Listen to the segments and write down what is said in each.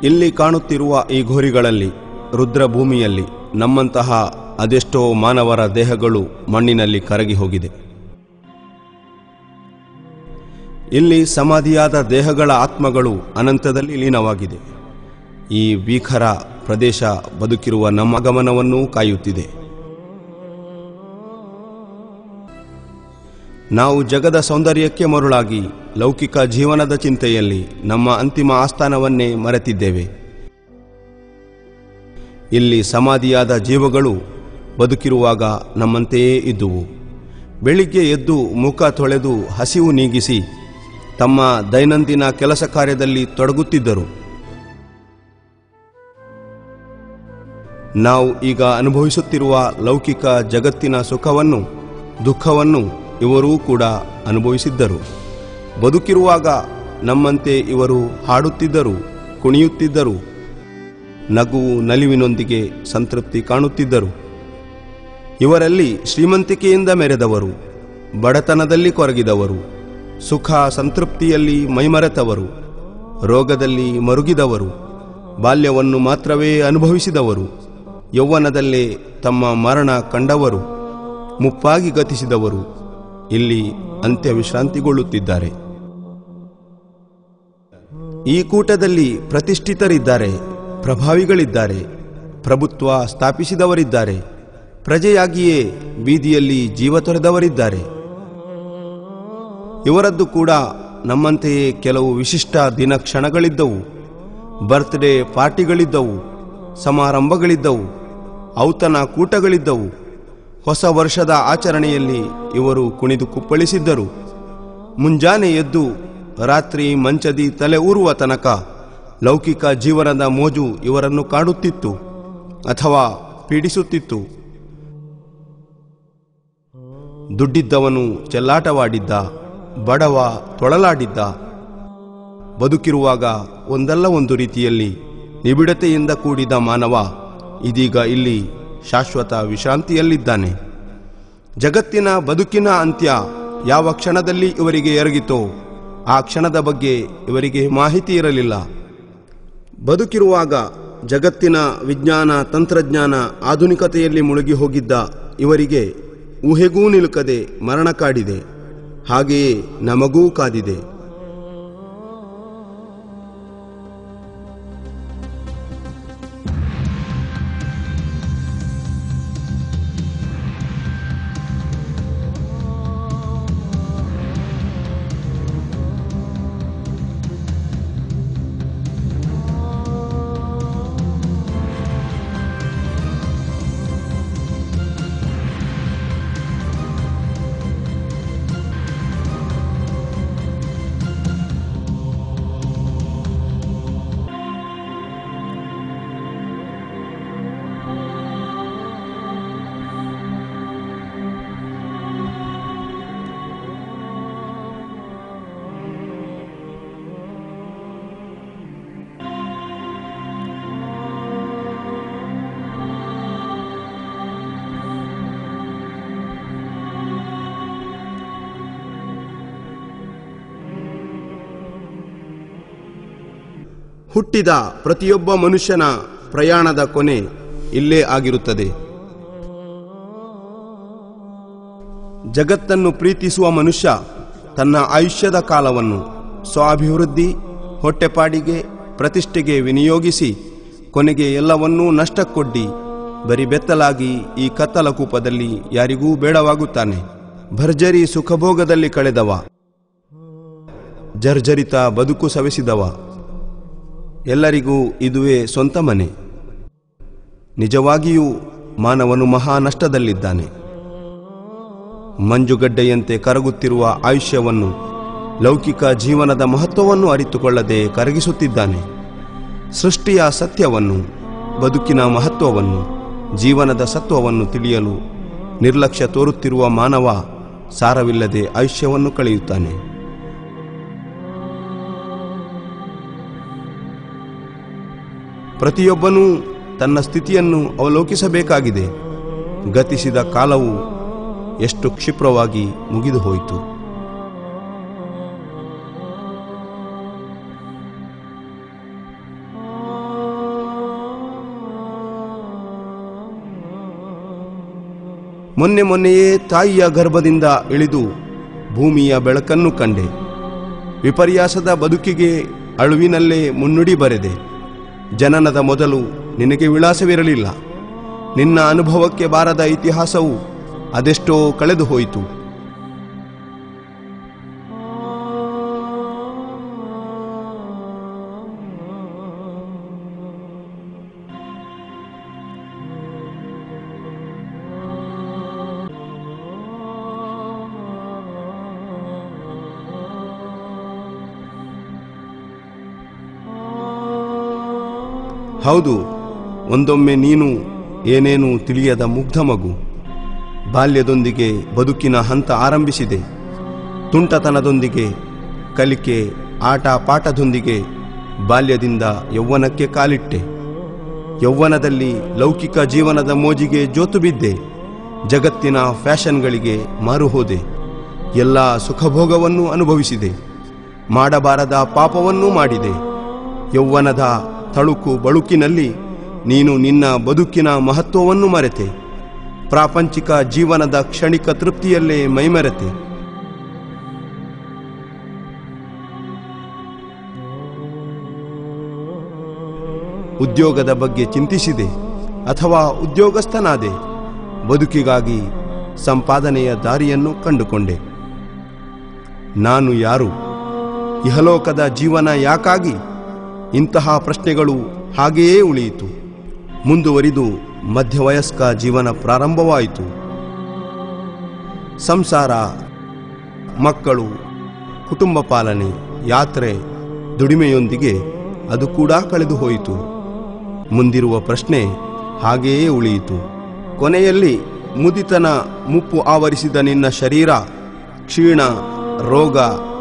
ಇಲ್ಲಿ ಕಾಣುತ್ತಿರುವ ಈ ಘೋರಿಗಳಲ್ಲಿ ರುದ್ರಭೂಮಿಯಲ್ಲಿ ನಮ್ಮಂತಹ ಅದೆಷ್ಟೋ ಮಾನವರ ದೇಹಗಳು ಮಣ್ಣಿನಲ್ಲಿ ಕರಗಿ ಹೋಗಿದೆ ಇಲ್ಲಿ ಸಮಾಧಿಯಾದ ದೇಹಗಳ ಆತ್ಮಗಳು ಅನಂತದಲ್ಲಿ ಲೀನವಾಗಿದೆ ಈ ಭೀಕರ ಪ್ರದೇಶ ಬದುಕಿರುವ ನಮ್ಮ ಗಮನವನ್ನೂ ಕಾಯುತ್ತಿದೆ ನಾವು ಜಗದ ಸೌಂದರ್ಯಕ್ಕೆ ಮರುಳಾಗಿ ಲೌಕಿಕ ಜೀವನದ ಚಿಂತೆಯಲ್ಲಿ ನಮ್ಮ ಅಂತಿಮ ಆಸ್ಥಾನವನ್ನೇ ಮರೆತಿದ್ದೇವೆ ಇಲ್ಲಿ ಸಮಾಧಿಯಾದ ಜೀವಗಳು ಬದುಕಿರುವಾಗ ನಮ್ಮಂತೆಯೇ ಇದ್ದುವು ಬೆಳಿಗ್ಗೆ ಎದ್ದು ಮುಖ ತೊಳೆದು ಹಸಿವು ನೀಗಿಸಿ ತಮ್ಮ ದೈನಂದಿನ ಕೆಲಸ ಕಾರ್ಯದಲ್ಲಿ ತೊಡಗುತ್ತಿದ್ದರು ನಾವು ಈಗ ಅನುಭವಿಸುತ್ತಿರುವ ಲೌಕಿಕ ಜಗತ್ತಿನ ಸುಖವನ್ನು ದುಃಖವನ್ನು ಇವರೂ ಕೂಡ ಅನುಭವಿಸಿದ್ದರು ಬದುಕಿರುವಾಗ ನಮ್ಮಂತೆ ಇವರು ಹಾಡುತ್ತಿದ್ದರು ಕುಣಿಯುತ್ತಿದ್ದರು ನಗುವು ನಲಿವಿನೊಂದಿಗೆ ಸಂತೃಪ್ತಿ ಕಾಣುತ್ತಿದ್ದರು ಇವರಲ್ಲಿ ಶ್ರೀಮಂತಿಕೆಯಿಂದ ಮೆರೆದವರು ಬಡತನದಲ್ಲಿ ಕೊರಗಿದವರು ಸುಖ ಸಂತೃಪ್ತಿಯಲ್ಲಿ ಮೈಮರೆತವರು ರೋಗದಲ್ಲಿ ಮರುಗಿದವರು ಬಾಲ್ಯವನ್ನು ಮಾತ್ರವೇ ಅನುಭವಿಸಿದವರು ಯೌವನದಲ್ಲೇ ತಮ್ಮ ಮರಣ ಕಂಡವರು ಮುಪ್ಪಾಗಿ ಗತಿಸಿದವರು ಇಲ್ಲಿ ಅಂತ್ಯ ವಿಶ್ರಾಂತಿಗೊಳ್ಳುತ್ತಿದ್ದಾರೆ ಈ ಕೂಟದಲ್ಲಿ ಪ್ರತಿಷ್ಠಿತರಿದ್ದಾರೆ ಪ್ರಭಾವಿಗಳಿದ್ದಾರೆ ಪ್ರಭುತ್ವ ಸ್ಥಾಪಿಸಿದವರಿದ್ದಾರೆ ಪ್ರಜೆಯಾಗಿಯೇ ಬೀದಿಯಲ್ಲಿ ಜೀವ ತೊರೆದವರಿದ್ದಾರೆ ಇವರದ್ದು ಕೂಡ ನಮ್ಮಂತೆಯೇ ಕೆಲವು ವಿಶಿಷ್ಟ ದಿನ ಕ್ಷಣಗಳಿದ್ದವು ಬರ್ತ್ಡೇ ಪಾರ್ಟಿಗಳಿದ್ದವು ಸಮಾರಂಭಗಳಿದ್ದವು ಔತಣ ಕೂಟಗಳಿದ್ದವು ಹೊಸ ವರ್ಷದ ಆಚರಣೆಯಲ್ಲಿ ಇವರು ಕುಣಿದು ಕುಪ್ಪಳಿಸಿದ್ದರು ಮುಂಜಾನೆ ಎದ್ದು ರಾತ್ರಿ ಮಂಚದಿ ತಲೆ ಊರುವ ತನಕ ಲೌಕಿಕ ಜೀವನದ ಮೋಜು ಇವರನ್ನು ಕಾಡುತ್ತಿತ್ತು ಅಥವಾ ಪೀಡಿಸುತ್ತಿತ್ತು ದುಡ್ಡಿದ್ದವನು ಚೆಲ್ಲಾಟವಾಡಿದ್ದ ಬಡವ ತೊಳಲಾಡಿದ್ದ ಬದುಕಿರುವಾಗ ಒಂದಲ್ಲ ಒಂದು ರೀತಿಯಲ್ಲಿ ನಿಬಿಡತೆಯಿಂದ ಕೂಡಿದ ಮಾನವ ಇದೀಗ ಇಲ್ಲಿ ಶಾಶ್ವತ ವಿಶ್ರಾಂತಿಯಲ್ಲಿದ್ದಾನೆ ಜಗತ್ತಿನ ಬದುಕಿನ ಅಂತ್ಯ ಯಾವ ಕ್ಷಣದಲ್ಲಿ ಇವರಿಗೆ ಎರಗಿತೋ ಆ ಕ್ಷಣದ ಬಗ್ಗೆ ಇವರಿಗೆ ಮಾಹಿತಿ ಇರಲಿಲ್ಲ ಬದುಕಿರುವಾಗ ಜಗತ್ತಿನ ವಿಜ್ಞಾನ ತಂತ್ರಜ್ಞಾನ ಆಧುನಿಕತೆಯಲ್ಲಿ ಮುಳುಗಿ ಹೋಗಿದ್ದ ಇವರಿಗೆ ಊಹೆಗೂ ನಿಲುಕದೆ ಮರಣ ಕಾಡಿದೆ ಹಾಗೆಯೇ ನಮಗೂ ಕಾದಿದೆ ಹುಟ್ಟಿದ ಪ್ರತಿಯೊಬ್ಬ ಮನುಷ್ಯನ ಪ್ರಯಾಣದ ಕೊನೆ ಇಲ್ಲೇ ಆಗಿರುತ್ತದೆ ಜಗತ್ತನ್ನು ಪ್ರೀತಿಸುವ ಮನುಷ್ಯ ತನ್ನ ಆಯುಷ್ಯದ ಕಾಲವನ್ನು ಸ್ವಾಭಿವೃದ್ಧಿ ಹೊಟ್ಟೆಪಾಡಿಗೆ ಪ್ರತಿಷ್ಠೆಗೆ ವಿನಿಯೋಗಿಸಿ ಕೊನೆಗೆ ಎಲ್ಲವನ್ನೂ ನಷ್ಟಕ್ಕೊಡ್ಡಿ ಬರಿ ಬೆತ್ತಲಾಗಿ ಈ ಕತ್ತಲ ಕೂಪದಲ್ಲಿ ಯಾರಿಗೂ ಬೇಡವಾಗುತ್ತಾನೆ ಭರ್ಜರಿ ಸುಖಭೋಗದಲ್ಲಿ ಕಳೆದವ ಜರ್ಜರಿತ ಬದುಕು ಸವೆಸಿದವ ಎಲ್ಲರಿಗೂ ಇದುವೇ ಸ್ವಂತ ಮನೆ ನಿಜವಾಗಿಯೂ ಮಾನವನು ಮಹಾ ನಷ್ಟದಲ್ಲಿದ್ದಾನೆ ಮಂಜುಗಡ್ಡೆಯಂತೆ ಕರಗುತ್ತಿರುವ ಆಯುಷ್ಯವನ್ನು ಲೌಕಿಕ ಜೀವನದ ಮಹತ್ವವನ್ನು ಅರಿತುಕೊಳ್ಳದೆ ಕರಗಿಸುತ್ತಿದ್ದಾನೆ ಸೃಷ್ಟಿಯ ಸತ್ಯವನ್ನು ಬದುಕಿನ ಮಹತ್ವವನ್ನು ಜೀವನದ ಸತ್ವವನ್ನು ತಿಳಿಯಲು ನಿರ್ಲಕ್ಷ್ಯ ತೋರುತ್ತಿರುವ ಮಾನವ ಸಾರವಿಲ್ಲದೆ ಆಯುಷ್ಯವನ್ನು ಕಳೆಯುತ್ತಾನೆ ಪ್ರತಿಯೊಬ್ಬನೂ ತನ್ನ ಸ್ಥಿತಿಯನ್ನು ಅವಲೋಕಿಸಬೇಕಾಗಿದೆ ಗತಿಸಿದ ಕಾಲವು ಎಷ್ಟು ಕ್ಷಿಪ್ರವಾಗಿ ಮುಗಿದು ಹೋಯಿತು ಮೊನ್ನೆ ಮೊನ್ನೆಯೇ ತಾಯಿಯ ಗರ್ಭದಿಂದ ಇಳಿದು ಭೂಮಿಯ ಬೆಳಕನ್ನು ಕಂಡೆ ವಿಪರ್ಯಾಸದ ಬದುಕಿಗೆ ಅಳುವಿನಲ್ಲೇ ಮುನ್ನುಡಿ ಬರೆದೆ ಜನನದ ಮೊದಲು ನಿನಗೆ ವಿಳಾಸವಿರಲಿಲ್ಲ ನಿನ್ನ ಅನುಭವಕ್ಕೆ ಬಾರದ ಇತಿಹಾಸವು ಅದೆಷ್ಟೋ ಕಳೆದು ಹೋಯಿತು ಹೌದು ಒಂದೊಮ್ಮೆ ನೀನು ಏನೇನೂ ತಿಳಿಯದ ಮುಗ್ಧ ಮಗು ಬಾಲ್ಯದೊಂದಿಗೆ ಬದುಕಿನ ಹಂತ ಆರಂಭಿಸಿದೆ ತುಂಟತನದೊಂದಿಗೆ ಕಲಿಕೆ ಆಟ ಪಾಠದೊಂದಿಗೆ ಬಾಲ್ಯದಿಂದ ಯೌವನಕ್ಕೆ ಕಾಲಿಟ್ಟೆ ಯೌವನದಲ್ಲಿ ಲೌಕಿಕ ಜೀವನದ ಮೋಜಿಗೆ ಜೋತು ಬಿದ್ದೆ ಜಗತ್ತಿನ ಫ್ಯಾಷನ್ಗಳಿಗೆ ಮಾರುಹೋದೆ ಎಲ್ಲ ಸುಖಭೋಗವನ್ನು ಅನುಭವಿಸಿದೆ ಮಾಡಬಾರದ ಪಾಪವನ್ನೂ ಮಾಡಿದೆ ಯೌವನದ ತಳುಕು ಬಳುಕಿನಲ್ಲಿ ನೀನು ನಿನ್ನ ಬದುಕಿನ ಮಹತ್ವವನ್ನು ಮರೆತೆ ಪ್ರಾಪಂಚಿಕ ಜೀವನದ ಕ್ಷಣಿಕ ತೃಪ್ತಿಯಲ್ಲೇ ಮೈಮರೆತೆ ಉದ್ಯೋಗದ ಬಗ್ಗೆ ಚಿಂತಿಸಿದೆ ಅಥವಾ ಉದ್ಯೋಗಸ್ಥನಾದೆ ಬದುಕಿಗಾಗಿ ಸಂಪಾದನೆಯ ದಾರಿಯನ್ನು ಕಂಡುಕೊಂಡೆ ನಾನು ಯಾರು ಇಹಲೋಕದ ಜೀವನ ಯಾಕಾಗಿ ಇಂತಹ ಪ್ರಶ್ನೆಗಳು ಹಾಗೆಯೇ ಉಳಿಯಿತು ಮುಂದುವರಿದು ಮಧ್ಯವಯಸ್ಕ ಜೀವನ ಪ್ರಾರಂಭವಾಯಿತು ಸಂಸಾರ ಮಕ್ಕಳು ಕುಟುಂಬ ಪಾಲನೆ ಯಾತ್ರೆ ದುಡಿಮೆಯೊಂದಿಗೆ ಅದು ಕೂಡ ಕಳೆದು ಹೋಯಿತು ಮುಂದಿರುವ ಪ್ರಶ್ನೆ ಹಾಗೆಯೇ ಉಳಿಯಿತು ಕೊನೆಯಲ್ಲಿ ಮುದಿತನ ಮುಪ್ಪು ಆವರಿಸಿದ ನಿನ್ನ ಶರೀರ ಕ್ಷೀಣ ರೋಗ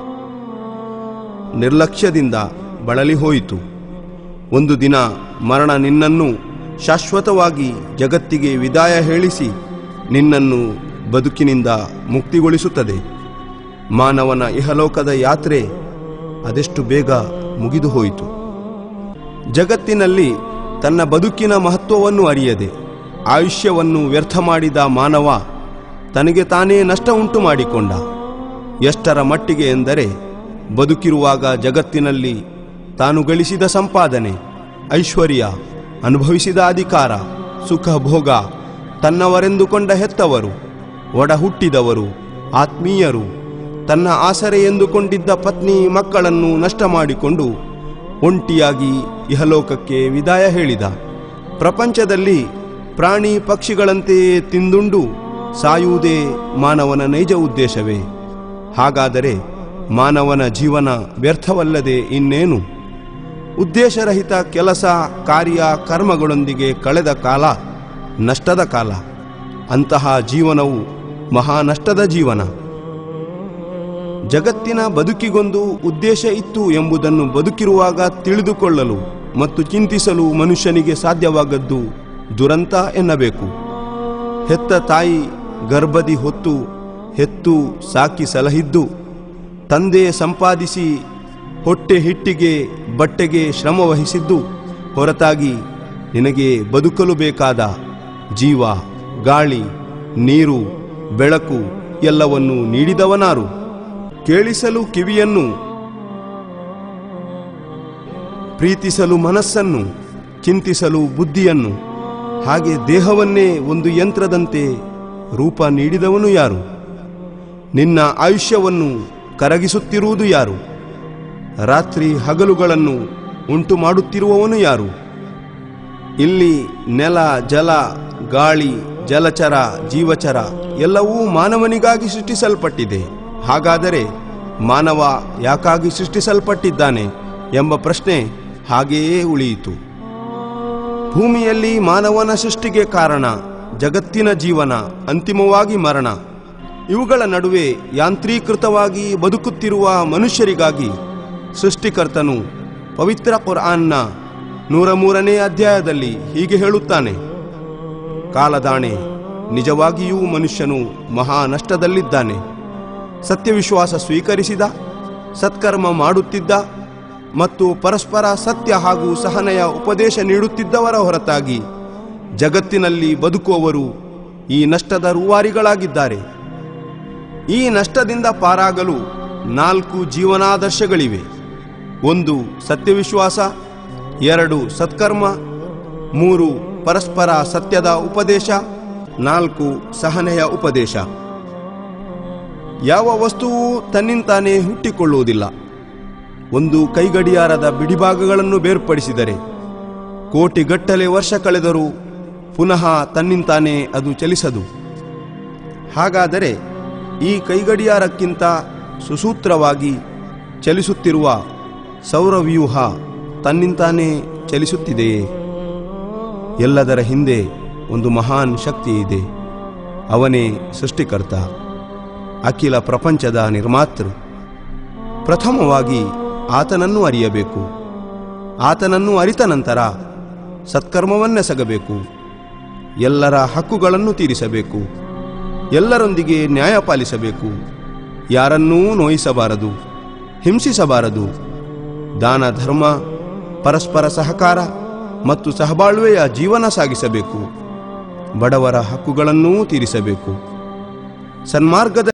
ನಿರ್ಲಕ್ಷ್ಯದಿಂದ ಬಳಲಿ ಹೋಯಿತು ಒಂದು ದಿನ ಮರಣ ನಿನ್ನನ್ನು ಶಾಶ್ವತವಾಗಿ ಜಗತ್ತಿಗೆ ವಿದಾಯ ಹೇಳಿಸಿ ನಿನ್ನನ್ನು ಬದುಕಿನಿಂದ ಮುಕ್ತಿಗೊಳಿಸುತ್ತದೆ ಮಾನವನ ಇಹಲೋಕದ ಯಾತ್ರೆ ಅದೆಷ್ಟು ಬೇಗ ಮುಗಿದು ಹೋಯಿತು ಜಗತ್ತಿನಲ್ಲಿ ತನ್ನ ಬದುಕಿನ ಮಹತ್ವವನ್ನು ಅರಿಯದೆ ಆಯುಷ್ಯವನ್ನು ವ್ಯರ್ಥ ಮಾಡಿದ ಮಾನವ ತನಗೆ ತಾನೇ ನಷ್ಟ ಉಂಟು ಮಾಡಿಕೊಂಡ ಎಷ್ಟರ ಮಟ್ಟಿಗೆ ಎಂದರೆ ಬದುಕಿರುವಾಗ ಜಗತ್ತಿನಲ್ಲಿ ತಾನು ಗಳಿಸಿದ ಸಂಪಾದನೆ ಐಶ್ವರ್ಯ ಅನುಭವಿಸಿದ ಅಧಿಕಾರ ಸುಖ ಭೋಗ ತನ್ನವರೆಂದುಕೊಂಡ ಹೆತ್ತವರು ಒಡ ಹುಟ್ಟಿದವರು ಆತ್ಮೀಯರು ತನ್ನ ಆಸರೆ ಎಂದುಕೊಂಡಿದ್ದ ಪತ್ನಿ ಮಕ್ಕಳನ್ನು ನಷ್ಟ ಮಾಡಿಕೊಂಡು ಒಂಟಿಯಾಗಿ ಇಹಲೋಕಕ್ಕೆ ವಿದಾಯ ಹೇಳಿದ ಪ್ರಪಂಚದಲ್ಲಿ ಪ್ರಾಣಿ ಪಕ್ಷಿಗಳಂತೆಯೇ ತಿಂದುಂಡು ಸಾಯುವುದೇ ಮಾನವನ ನೈಜ ಉದ್ದೇಶವೇ ಹಾಗಾದರೆ ಮಾನವನ ಜೀವನ ವ್ಯರ್ಥವಲ್ಲದೆ ಇನ್ನೇನು ಉದ್ದೇಶರಹಿತ ಕೆಲಸ ಕಾರ್ಯ ಕರ್ಮಗಳೊಂದಿಗೆ ಕಳೆದ ಕಾಲ ನಷ್ಟದ ಕಾಲ ಅಂತಹ ಜೀವನವು ಮಹಾ ನಷ್ಟದ ಜೀವನ ಜಗತ್ತಿನ ಬದುಕಿಗೊಂದು ಉದ್ದೇಶ ಇತ್ತು ಎಂಬುದನ್ನು ಬದುಕಿರುವಾಗ ತಿಳಿದುಕೊಳ್ಳಲು ಮತ್ತು ಚಿಂತಿಸಲು ಮನುಷ್ಯನಿಗೆ ಸಾಧ್ಯವಾಗದ್ದು ದುರಂತ ಎನ್ನಬೇಕು ಹೆತ್ತ ತಾಯಿ ಗರ್ಭದಿ ಹೊತ್ತು ಹೆತ್ತು ಸಾಕಿ ಸಲಹಿದ್ದು ತಂದೆ ಸಂಪಾದಿಸಿ ಹೊಟ್ಟೆ ಹಿಟ್ಟಿಗೆ ಬಟ್ಟೆಗೆ ಶ್ರಮ ವಹಿಸಿದ್ದು ಹೊರತಾಗಿ ನಿನಗೆ ಬದುಕಲು ಬೇಕಾದ ಜೀವ ಗಾಳಿ ನೀರು ಬೆಳಕು ಎಲ್ಲವನ್ನು ನೀಡಿದವನಾರು ಕೇಳಿಸಲು ಕಿವಿಯನ್ನು ಪ್ರೀತಿಸಲು ಮನಸ್ಸನ್ನು ಚಿಂತಿಸಲು ಬುದ್ಧಿಯನ್ನು ಹಾಗೆ ದೇಹವನ್ನೇ ಒಂದು ಯಂತ್ರದಂತೆ ರೂಪ ನೀಡಿದವನು ಯಾರು ನಿನ್ನ ಆಯುಷ್ಯವನ್ನು ಕರಗಿಸುತ್ತಿರುವುದು ಯಾರು ರಾತ್ರಿ ಹಗಲುಗಳನ್ನು ಉಂಟು ಮಾಡುತ್ತಿರುವವನು ಯಾರು ಇಲ್ಲಿ ನೆಲ ಜಲ ಗಾಳಿ ಜಲಚರ ಜೀವಚರ ಎಲ್ಲವೂ ಮಾನವನಿಗಾಗಿ ಸೃಷ್ಟಿಸಲ್ಪಟ್ಟಿದೆ ಹಾಗಾದರೆ ಮಾನವ ಯಾಕಾಗಿ ಸೃಷ್ಟಿಸಲ್ಪಟ್ಟಿದ್ದಾನೆ ಎಂಬ ಪ್ರಶ್ನೆ ಹಾಗೆಯೇ ಉಳಿಯಿತು ಭೂಮಿಯಲ್ಲಿ ಮಾನವನ ಸೃಷ್ಟಿಗೆ ಕಾರಣ ಜಗತ್ತಿನ ಜೀವನ ಅಂತಿಮವಾಗಿ ಮರಣ ಇವುಗಳ ನಡುವೆ ಯಾಂತ್ರೀಕೃತವಾಗಿ ಬದುಕುತ್ತಿರುವ ಮನುಷ್ಯರಿಗಾಗಿ ಸೃಷ್ಟಿಕರ್ತನು ಪವಿತ್ರ ಕುರ್ಆನ್ನ ನೂರ ಮೂರನೇ ಅಧ್ಯಾಯದಲ್ಲಿ ಹೀಗೆ ಹೇಳುತ್ತಾನೆ ಕಾಲದಾಣೆ ನಿಜವಾಗಿಯೂ ಮನುಷ್ಯನು ಮಹಾ ನಷ್ಟದಲ್ಲಿದ್ದಾನೆ ಸತ್ಯವಿಶ್ವಾಸ ಸ್ವೀಕರಿಸಿದ ಸತ್ಕರ್ಮ ಮಾಡುತ್ತಿದ್ದ ಮತ್ತು ಪರಸ್ಪರ ಸತ್ಯ ಹಾಗೂ ಸಹನೆಯ ಉಪದೇಶ ನೀಡುತ್ತಿದ್ದವರ ಹೊರತಾಗಿ ಜಗತ್ತಿನಲ್ಲಿ ಬದುಕುವವರು ಈ ನಷ್ಟದ ರೂವಾರಿಗಳಾಗಿದ್ದಾರೆ ಈ ನಷ್ಟದಿಂದ ಪಾರಾಗಲು ನಾಲ್ಕು ಜೀವನಾದರ್ಶಗಳಿವೆ ಒಂದು ಸತ್ಯವಿಶ್ವಾಸ ಎರಡು ಸತ್ಕರ್ಮ ಮೂರು ಪರಸ್ಪರ ಸತ್ಯದ ಉಪದೇಶ ನಾಲ್ಕು ಸಹನೆಯ ಉಪದೇಶ ಯಾವ ವಸ್ತುವು ತನ್ನಿಂತಾನೇ ಹುಟ್ಟಿಕೊಳ್ಳುವುದಿಲ್ಲ ಒಂದು ಕೈಗಡಿಯಾರದ ಬಿಡಿಭಾಗಗಳನ್ನು ಬೇರ್ಪಡಿಸಿದರೆ ಕೋಟಿಗಟ್ಟಲೆ ವರ್ಷ ಕಳೆದರೂ ಪುನಃ ತನ್ನಿಂತಾನೇ ಅದು ಚಲಿಸದು ಹಾಗಾದರೆ ಈ ಕೈಗಡಿಯಾರಕ್ಕಿಂತ ಸುಸೂತ್ರವಾಗಿ ಚಲಿಸುತ್ತಿರುವ ಸೌರವ್ಯೂಹ ತನ್ನಿಂತಾನೇ ಚಲಿಸುತ್ತಿದೆಯೇ ಎಲ್ಲದರ ಹಿಂದೆ ಒಂದು ಮಹಾನ್ ಶಕ್ತಿ ಇದೆ ಅವನೇ ಸೃಷ್ಟಿಕರ್ತ ಅಖಿಲ ಪ್ರಪಂಚದ ನಿರ್ಮಾತೃ ಪ್ರಥಮವಾಗಿ ಆತನನ್ನು ಅರಿಯಬೇಕು ಆತನನ್ನು ಅರಿತ ನಂತರ ಸತ್ಕರ್ಮವನ್ನೆಸಗಬೇಕು ಎಲ್ಲರ ಹಕ್ಕುಗಳನ್ನು ತೀರಿಸಬೇಕು ಎಲ್ಲರೊಂದಿಗೆ ನ್ಯಾಯ ಪಾಲಿಸಬೇಕು ಯಾರನ್ನೂ ನೋಯಿಸಬಾರದು ಹಿಂಸಿಸಬಾರದು ದಾನ ಧರ್ಮ ಪರಸ್ಪರ ಸಹಕಾರ ಮತ್ತು ಸಹಬಾಳ್ವೆಯ ಜೀವನ ಸಾಗಿಸಬೇಕು ಬಡವರ ಹಕ್ಕುಗಳನ್ನೂ ತೀರಿಸಬೇಕು ಸನ್ಮಾರ್ಗದ